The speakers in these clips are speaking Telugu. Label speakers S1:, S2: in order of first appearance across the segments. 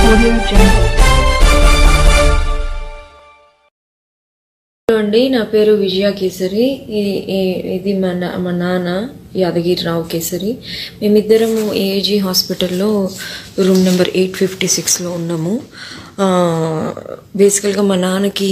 S1: Audio Jungle.
S2: హలో అండి నా పేరు విజయ కేసరి ఈ- ఈ- ఇది మా నా మా నాన్న యాదగిరి రావు కేసరి మేమిద్దరము ఏఏజీ హాస్పిటల్లో రూమ్ నెంబర్ ఎయిట్ ఫిఫ్టీ సిక్స్లో ఉన్నాము బేసికల్గా మా నాన్నకి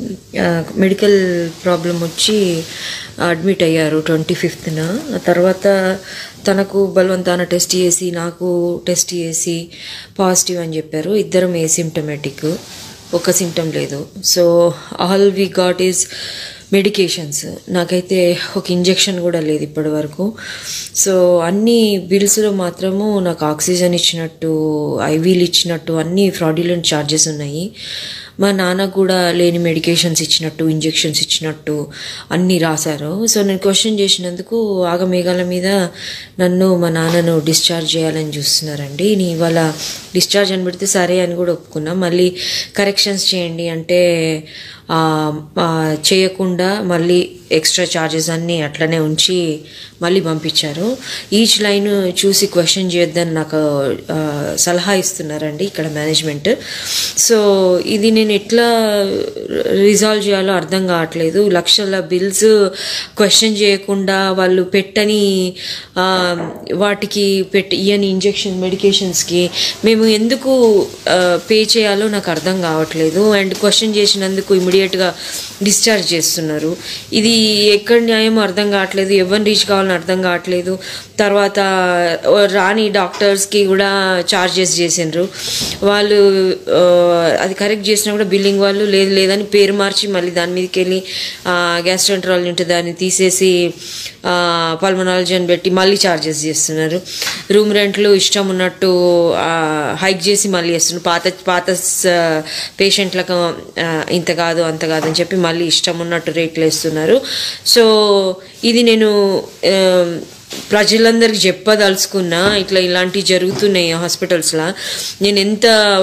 S2: మెడికల్ ప్రాబ్లం వచ్చి అడ్మిట్ అయ్యారు ట్వంటీ ఫిఫ్త్న ఆ తర్వాత తనకు బలవంతాన టెస్ట్ చేసి నాకు టెస్ట్ చేసి పాజిటివ్ అని చెప్పారు ఇద్దరం ఏసిమ్టమేటిక్ ఒక సిమ్టమ్ లేదు so all we got is medications నాకైతే ఒక ఇంజెక్షన్ కూడా లేదు ఇప్పటి వరకు సో అన్ని బిల్స్లో మాత్రము నాకు ఆక్సిజన్ ఇచ్చినట్టు ఐవీలు ఇచ్చినట్టు అన్ని ఫ్రాడ్యులెంట్ ఛార్జెస్ ఉన్నాయి మా నాన్నకు కూడా లేని మెడికేషన్స్ ఇచ్చినట్టు ఇంజెక్షన్స్ ఇచ్చినట్టు అన్నీ రాశారు సో నేను క్వశ్చన్ చేసినందుకు ఆగమేఘాల మీద నన్ను మా నాన్నను డిశ్చార్జ్ చేయాలని చూస్తున్నారండి నీ ఇవాళ డిశ్చార్జ్ అని పెడితే సరే అని కూడా ఒప్పుకున్నా మళ్ళీ కరెక్షన్స్ చేయండి అంటే ఆ, ఆ, చేయకుండా మళ్ళీ ఎక్స్ట్రా ఛార్జెస్ అన్నీ అట్లనే ఉంచి మళ్ళీ పంపించారు ఈచ్ లైన్ చూసి క్వశ్చన్ చేయొద్దని నాకు ఆ, సలహా ఇస్తున్నారండి ఇక్కడ మేనేజ్మెంట్ సో ఇది నేను ఎట్లా రిజాల్వ్ చేయాలో అర్థం కావట్లేదు లక్షల బిల్స్ క్వశ్చన్ చేయకుండా వాళ్ళు పెట్టని ఆ, వాటికి పెట్టి ఇయని ఇంజెక్షన్ మెడికేషన్స్కి మేము ఎందుకు పే చేయాలో నాకు అర్థం కావట్లేదు అండ్ క్వశ్చన్ చేసినందుకు ఇమీడియట్గా డిశ్చార్జ్ చేస్తున్నారు ఇది ఎక్కడ న్యాయమో అర్థం కావట్లేదు ఎవరిని రీచ్ కావాలని అర్థం కావట్లేదు తర్వాత ఓ రాని డాక్టర్స్కి కూడా చార్జెస్ చేసిండ్రు వాళ్ళు ఆ, అది కరెక్ట్ చేసినా కూడా బిల్లింగ్ వాళ్ళు లేదు లేదని పేరు మార్చి మళ్ళీ దాని మీదకి వెళ్ళి గ్యాస్ట్రంట్రాలజీ ఉంటే దాన్ని తీసేసి పల్మనాలజీ అని పెట్టి మళ్ళీ చార్జెస్ చేస్తున్నారు రూమ్ రెంట్లు ఇష్టం ఉన్నట్టు హైక్ చేసి మళ్ళీ చేస్తున్నారు పాత పాత పేషెంట్లకు ఇంత కాదు అంత కాదు అని చెప్పి మళ్ళీ ఇష్టం ఉన్నట్టు రేట్లు వేస్తున్నారు సో ఇది నేను ఆ, ప్రజలందరికీ చెప్పదలుచుకున్నా ఇట్లా ఇలాంటివి జరుగుతున్నాయి హాస్పిటల్స్లో నేను ఎంత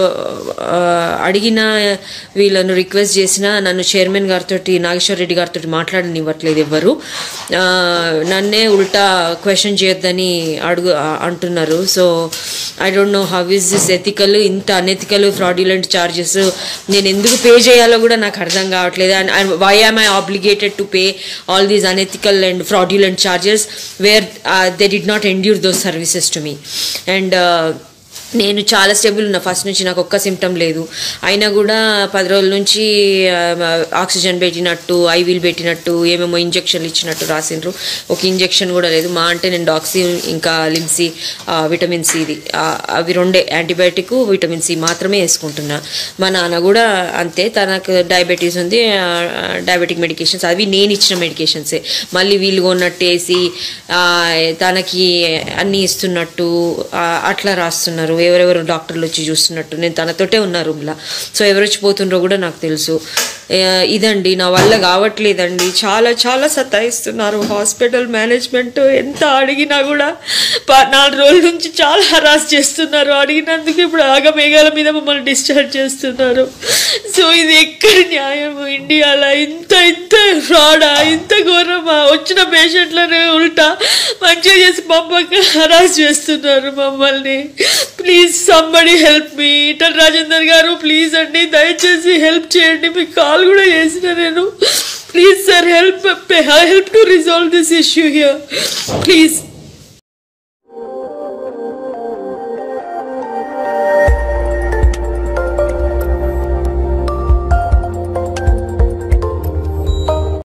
S2: ఆ, అడిగినా వీళ్ళను రిక్వెస్ట్ చేసినా నన్ను చైర్మన్ గారితో నాగేశ్వర రెడ్డి గారితో మాట్లాడనివ్వట్లేదు ఎవ్వరు ఆ, నన్నే ఉల్టా క్వశ్చన్ చేయొద్దని అడుగు ఆ, అంటున్నారు so I don't know how is this ethical ఇంత అనెథికల్ ఫ్రాడ్యులెంట్ చార్జెస్ నేను ఎందుకు పే చేయాలో కూడా నాకు అర్థం కావట్లేదు and why am I obligated to pay all these unethical and fraudulent charges where they did not endure those services to me and నేను చాలా స్టేబుల్ ఉన్నా ఫస్ట్ నుంచి నాకు ఒక్క సిమ్టమ్ లేదు అయినా కూడా పది రోజుల నుంచి ఆ, ఆక్సిజన్ పెట్టినట్టు ఐవీలు పెట్టినట్టు ఏమేమో ఇంజక్షన్లు ఇచ్చినట్టు రాసిండ్రు ఒక ఇంజక్షన్ కూడా లేదు మా అంటే నేను డాక్సీ ఇంకా లిమ్సీ ఆ, విటమిన్ సిది ఆ, అవి రెండే యాంటీబయాటిక్ విటమిన్ సి మాత్రమే వేసుకుంటున్నా మా నాన్న కూడా అంతే తనకు డయాబెటీస్ ఉంది ఆ, డయాబెటిక్ మెడికేషన్స్ అవి నేను ఇచ్చిన మెడికేషన్సే మళ్ళీ వీళ్ళు కొన్నట్టు వేసి ఆ, తనకి అన్నీ ఇస్తున్నట్టు ఆ, అట్లా రాస్తున్నారు ఎవరెవరు డాక్టర్లు వచ్చి చూస్తున్నట్టు నేను తనతోటే ఉన్నా రూమ్లో సో ఎవరు వచ్చి పోతుండ్రో కూడా నాకు తెలుసు ఆ, ఇదండి నా వల్ల కావట్లేదండి చాలా చాలా సతాయిస్తున్నారు హాస్పిటల్ మేనేజ్మెంట్ ఎంత అడిగినా కూడా ప- నాలుగు రోజుల నుంచి చాలా హరాస్ చేస్తున్నారు అడిగినందుకు ఇప్పుడు ఆగమేఘాల మీద మమ్మల్ని డిశ్చార్జ్ చేస్తున్నారు సో ఇది ఎక్కడ న్యాయం ఇండియాలో ఇంత ఇంత ఫ్రాడా ఇంత ఘోరమా వచ్చిన పేషెంట్లను ఉల్టా మంచిగా చేసి పంపక హరాస్ చేస్తున్నారు మమ్మల్ని ప్లీజ్ సంబడి హెల్ప్ మీ ఇటల్ రాజేందర్ గారు ప్లీజ్ అండి దయచేసి హెల్ప్ చేయండి మీకు కాల్ కూడా చేసిన నేను please sir help help to resolve this issue here please